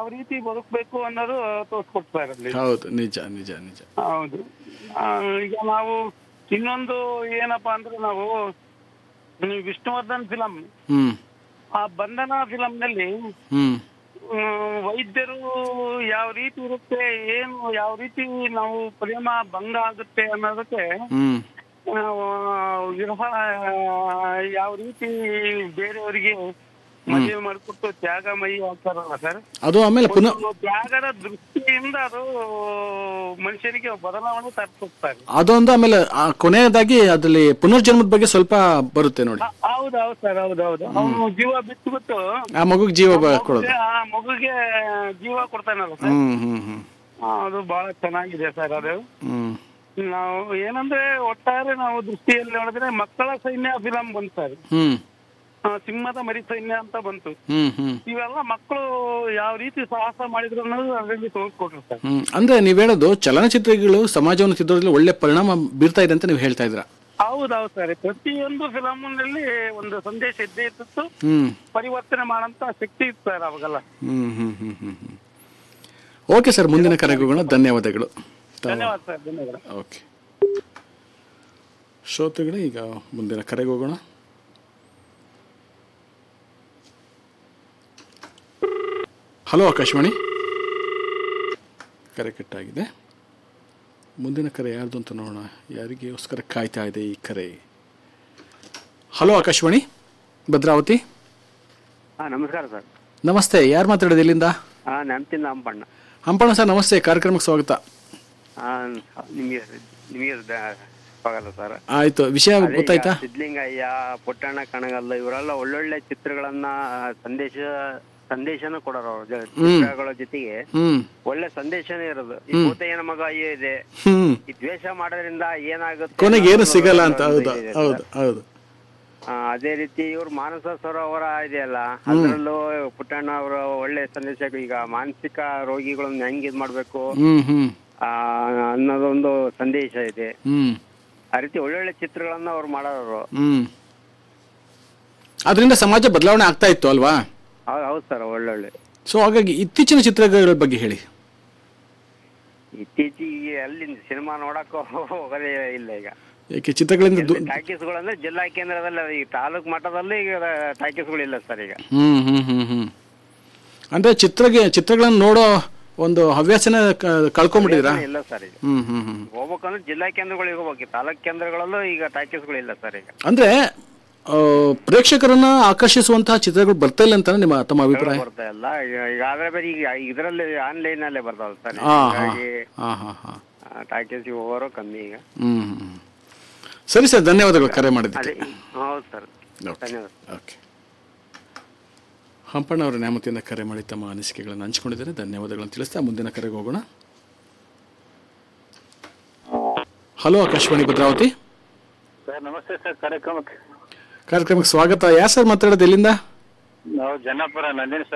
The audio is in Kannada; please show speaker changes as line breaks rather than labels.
ರೀತಿ ಬದುಕಬೇಕು ಅನ್ನೋದು ತೋರಿಸ್ಕೊಡ್ತಾರೆ ಅಲ್ಲಿ
ಹೌದು ನಿಜ ನಿಜ ನಿಜ
ಹೌದು ಆ, ಈಗ ನಾವು ಇನ್ನೊಂದು ಏನಪ್ಪಾ ಅಂದ್ರೆ ನಾವು ಈ ವಿಷ್ಣುವರ್ಧನ್ ಫಿಲಂ
ಹ್ಮ್
ಆ ಬಂಧನ ಫಿಲಂ ನಲ್ಲಿ
ಹ್ಮ್
ಹ್ಮ್, ವೈದ್ಯರು ಯಾವ ರೀತಿ ಇರುತ್ತೆ ಏನು ಯಾವ ರೀತಿ ನಾವು ಪ್ರೇಮ ಭಂಗ ಆಗುತ್ತೆ ಅನ್ನೋದಕ್ಕೆ
ಹ್ಮ್
ಆ, ವಿರಹ ಯಾವ ರೀತಿ ಬೇರೆಯವರಿಗೆ ಮದುವೆ ಮಾಡಿಕೊಟ್ಟು ತ್ಯಾಗಮಯಿ ಆಗ್ತಾರಲ್ಲ ಸರ್
ಅದು ಆಮೇಲೆ ಪುನಃ
ಒಂದು ತ್ಯಾಗದ ದೃಷ್ಟಿಯಿಂದ ಅದು ಮನುಷ್ಯನಿಗೆ ಬದಲಾವಣೆ ತರ್ತಿರ್ತಾರೆ
ಅದೊಂದು ಆಮೇಲೆ ಆ ಕೊನೆಯದಾಗಿ ಅದರಲ್ಲಿ ಪುನರ್ಜನ್ಮದ ಬಗ್ಗೆ ಸ್ವಲ್ಪ ಬರುತ್ತೆ ನೋಡಿ
ಹೌದು ಹೌದು ಸರ್ ಹೌದು ಹೌದು ಅವನು ಜೀವ ಬಿಟ್ಟು ಬಿಟ್ಟು
ಆ ಮಗುಗೆ ಜೀವ ಬ- ಕೊಡೋದು
ಮಗುಗೆ- ಆ ಮಗುಗೆ ಜೀವ ಕೊಡ್ತಾನಲ್ಲ ಸರ್
ಹ್ಮ್ ಹ್ಮ್ ಹ್ಮ್
ಆ, ಅದು ಬಹಳ ಚೆನ್ನಾಗಿದೆ ಸರ್ ಅದು
ಹ್ಮ್
ನಾವು ಏನಂದ್ರೆ ಒಟ್ಟಾರೆ ನಾವು ದೃಷ್ಟಿಯಲ್ಲಿ ನೋಡಿದ್ರೆ ಮಕ್ಕಳ ಸೈನ್ಯ ಫಿಲಂ ಬಂತು ಸರ್
ಹ್ಮ್
ಆ, ಸಿಂಹದ ಮರಿ ಸೈನ್ಯ ಅಂತ ಬಂತು
ಹ್ಮ್ ಹ್ಮ್
ಇವೆಲ್ಲ ಮಕ್ಕಳು ಯಾವ ರೀತಿ ಸಾಹಸ ಮಾಡಿದ್ರು ಅನ್ನೋದು ಅದರಲ್ಲಿ ತೋರಿಸ್ಕೊಟ್ರು ಸರ್
ಹ್ಮ್ ಅಂದ್ರೆ ನೀವ್ ಹೇಳೋದು ಚಲನಚಿತ್ರಗಳು ಸಮಾಜವನ್ನು ತಿದ್ದೋದ್ರಲ್ಲಿ ಒಳ್ಳೆ ಪರಿಣಾಮ ಬೀರ್ತಾ ಇದೆ ಅಂತ ನೀವು ಹೇಳ್ತಾ ಇದ್ರ
ಹೌದೌದು ಸರ್ ಪ್ರತಿಯೊಂದು ಫಿಲಮ್ನಲ್ಲಿ ಒಂದು ಸಂದೇಶ ಇದ್ದೇ ಇತ್ತು
ಹ್ಮ್
ಪರಿವರ್ತನೆ ಮಾಡಂತ ಶಕ್ತಿ ಇತ್ತು ಸರ್ ಅವಾಗೆಲ್ಲ
ಹ್ಮ್ ಹ್ಮ್ ಹ್ಮ್ ಹ್ಮ್ ಹ್ಮ್ ಓಕೆ ಸರ್ ಮುಂದಿನ ಕರೆಗೆ ಹೋಗೋಣ ಧನ್ಯವಾದಗಳು ತಾವು-
ಧನ್ಯವಾದ ಸರ್ ಧನ್ಯವಾದ
ಓಕೆ ಶ್ರೋತೃಗಳೇ ಈಗ ಮುಂದಿನ ಕರೆಗೆ ಹೋಗೋಣ ಹಲೋ ಆಕಾಶವಾಣಿ ಕರೆ ಕಟ್ಟಾಗಿದೆ ಮುಂದಿನ ಕರೆ ಯಾರ್ದು ಅಂತ ನೋಡೋಣ ಯಾರಿಗೋಸ್ಕರ ಕಾಯ್ತಾ ಇದೆ ಈ ಕರೆ ಹಲೋ ಆಕಾಶವಾಣಿ ಭದ್ರಾವತಿ
ಹಾ ನಮಸ್ಕಾರ ಸರ್
ನಮಸ್ತೆ ಯಾರು ಮಾತಾಡೋದು ಇಲ್ಲಿಂದ
ಹಾ ನೆನಪಿಂದ ಹಂಪಣ್ಣ
ಹಂಪಣ್ಣ ಸರ್ ನಮಸ್ತೆ ಕಾರ್ಯಕ್ರಮಕ್ಕೆ ಸ್ವಾಗತ
ಹಾ ನಿಮಗೆ ನಿಮಗೆ ಸ್ವಾಗತ ಸರ್
ಆಯ್ತು ವಿಷಯ
ಅದೇ ಈಗ
ಗೊತ್ತಾಯ್ತಾ
ಸಿದ್ಲಿಂಗಯ್ಯ ಪುಟ್ಟಣ್ಣ ಕಣಗಲ್ಲ ಇವರೆಲ್ಲ ಒಳ್ಳೊಳ್ಳೆ ಚಿತ್ರಗಳನ್ನ ಸಂದೇಶ ಸಂದೇಶನ ಕೊಡೋರು ಅವ್ರ ಜೊ- ಚಿತ್ರಗಳ ಜೊತೆಗೆ
ಹ್ಮ್
ಒಳ್ಳೆ ಸಂದೇಶನೇ ಇರೋದು ಈ ಭೂತಯ್ಯನ ಮಗ ಅಯ್ಯೋ ಇದೆ
ಹ್ಮ್
ಈ ದ್ವೇಷ ಮಾಡೋದ್ರಿಂದ ಏನಾಗುತ್ತೆ
ಕೊನೆಗೆ ಏನು
ಅನ್ನೋದು
ಸಿಗಲ್ಲ ಅಂತ
ಒಂದು
ಹೌದು
ಇದೆ
ಹೌದು
ಸರ್.
ಹೌದು
ಆ, ಅದೇ ರೀತಿ ಇವ್ರು ಮಾನಸ ಸರೋವರ ಇದೆಯಲ್ಲ ಅದರಲ್ಲೂ ಪುಟ್ಟಣ್ಣ ಅವರ ಒಳ್ಳೆ ಸಂದೇಶ ಈಗ ಮಾನಸಿಕ ರೋಗಿಗಳನ್ನ ಹೆಂಗ್ ಇದ್ ಮಾಡ್ಬೇಕು
ಹ್ಮ್ ಹ್ಮ್
ಆ, ಅನ್ನೋದೊಂದು ಸಂದೇಶ ಇದೆ
ಹ್ಮ್
ಆ ರೀತಿ ಒಳ್ಳೊಳ್ಳೆ ಚಿತ್ರಗಳನ್ನ ಅವ್ರು ಮಾಡೋರು
ಹ್ಮ್ ಅದರಿಂದ ಸಮಾಜ ಬದಲಾವಣೆ ಆಗ್ತಾ ಇತ್ತು ಅಲ್ವಾ
ಹೌದು ಹೌದು ಸರ್ ಒಳ್ಳೊಳ್ಳೆ
ಸೊ ಹಾಗಾಗಿ ಇತ್ತೀಚಿನ ಚಿತ್ರಗಳ ಬಗ್ಗೆ ಹೇಳಿ
ಇತ್ತೀಚೆಗೆ ಅಲ್ಲಿ ಸಿನಿಮಾ ನೋಡಕ್ ಹೋಗೋದೇ ಇಲ್ಲ ಈಗ
ಏಕೆ ಚಿತ್ರಗಳಿಂದ ದೂ-
ಟಾಕೀಸ್ಗಳು ಅಂದ್ರೆ ಜಿಲ್ಲಾ ಕೇಂದ್ರದಲ್ಲಿ ಈ ತಾಲೂಕ್ ಮಟ್ಟದಲ್ಲಿ ಈಗ ಟಾಕೀಸ್ಗಳು ಇಲ್ಲ ಸರ್ ಈಗ
ಹ್ಮ್ ಹ್ಮ್ ಹ್ಮ್ ಹ್ಮ್ ಅಂದ್ರೆ ಚಿತ್ರಗೆ ಚಿತ್ರಗಳನ್ನು ನೋಡೋ ಒಂದು ಹವ್ಯಾಸನ ಕ- ಕಳ್ಕೊಂಡ್ಬಿಟ್ಟಿದ್ದೀರಾ
ಇಲ್ಲ ಸರ್ ಈಗ
ಹ್ಮ್ ಹ್ಮ್ ಹ್ಮ್
ಹೋಗ್ಬೇಕಂದ್ರೆ ಜಿಲ್ಲಾ ಕೇಂದ್ರಗಳಿಗೆ ಹೋಗ್ಬೇಕು ತಾಲೂಕ್ ಕೇಂದ್ರಗಳಲ್ಲೂ ಈಗ ಟಾಕೀಸ್ಗಳು ಇಲ್ಲ ಸರ್ ಈಗ
ಅಂದ್ರೆ ಆ, ಪ್ರೇಕ್ಷಕರನ್ನ ಆಕರ್ಷಿಸುವಂತಹ ಚಿತ್ರಗಳು ಬರ್ತಾ ಇಲ್ಲ ಅಂತ ನಿಮ್ಮ ತಮ್ಮ ಅಭಿಪ್ರಾಯ
ಬರ್ತಾ ಇಲ್ಲ ಈಗ ಈಗ ಆದ್ರೆ ಬೇರೆ ಈಗ ಇದರಲ್ಲಿ ಆನ್ಲೈನ್ ಅಲ್ಲೇ ಬರ್ತಾವಲ್ಲ ಸರ್
ಹಾ ಹಾ
ಹಾಗಾಗಿ
ಹಾ ಹಾ ಹಾ
ಟಾಕೀಸ್ಗೆ ಹೋಗೋರು ಕಮ್ಮಿ ಈಗ
ಹ್ಮ್ ಹ್ಮ್. ಸರಿ ಸರ್ ಧನ್ಯವಾದಗಳು ಕರೆ ಮಾಡಿದ್ದಕ್ಕೆ
ಅದೇ ಹೌದು ಸರ್
ಓಕೆ
ಧನ್ಯವಾದ
ಓಕೆ ಹಂಪಣ್ಣ ಅವರ ನ್ಯಾಮತಿಯಿಂದ ಕರೆ ಮಾಡಿ ತಮ್ಮ ಅನಿಸಿಕೆಗಳನ್ನು ಹಂಚಿಕೊಂಡಿದ್ದಾರೆ ಧನ್ಯವಾದಗಳನ್ನು ತಿಳಿಸ್ತಾ ಮುಂದಿನ ಕರೆಗೆ ಹೋಗೋಣ ಹಲೋ ಆಕಾಶವಾಣಿ ಭದ್ರಾವತಿ
ಸರ್ ನಮಸ್ತೆ ಸರ್ ಕಾರ್ಯಕ್ರಮಕ್ಕೆ
ಕಾರ್ಯಕ್ರಮಕ್ಕೆ ಸ್ವಾಗತ ಯಾರು ಸರ್ ಮಾತಾಡೋದು ಎಲ್ಲಿಂದ
ನಾವು ಜನ್ನಾಪುರ ನಂದಿನಿ